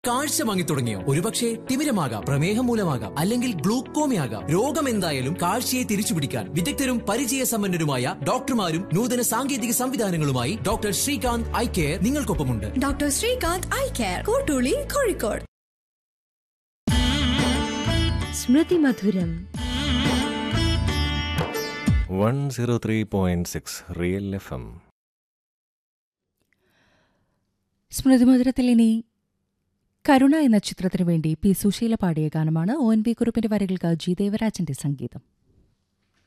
കാഴ്ച വാങ്ങി തുടങ്ങിയോ ഒരുപക്ഷെ തിമിരമാകാം പ്രമേഹം മൂലമാകാം അല്ലെങ്കിൽ ഗ്ലൂക്കോമയാകാം രോഗം എന്തായാലും കാഴ്ചയെ തിരിച്ചുപിടിക്കാൻ വിദഗ്ധരും പരിചയസമ്പന്നരുമായ ഡോക്ടർമാരും നൂതന സാങ്കേതിക സംവിധാനങ്ങളുമായി ഡോക്ടർ ശ്രീകാന്ത് ഐ കെയർ നിങ്ങൾക്കൊപ്പമുണ്ട് doctor Srikanth eye care Kottooli Kozhikode Smrithi Madhuram one zero three point six real F M സ്മൃതിമധുരത്തിൽ ഇനി കരുണ എന്ന ചിത്രത്തിനു വേണ്ടി പി സുശീല പാടിയ ഗാനമാണ് ഒ എൻ വി കുറുപ്പിന്റെ വരികൾക്ക് ജി ദേവരാജന്റെ സംഗീതം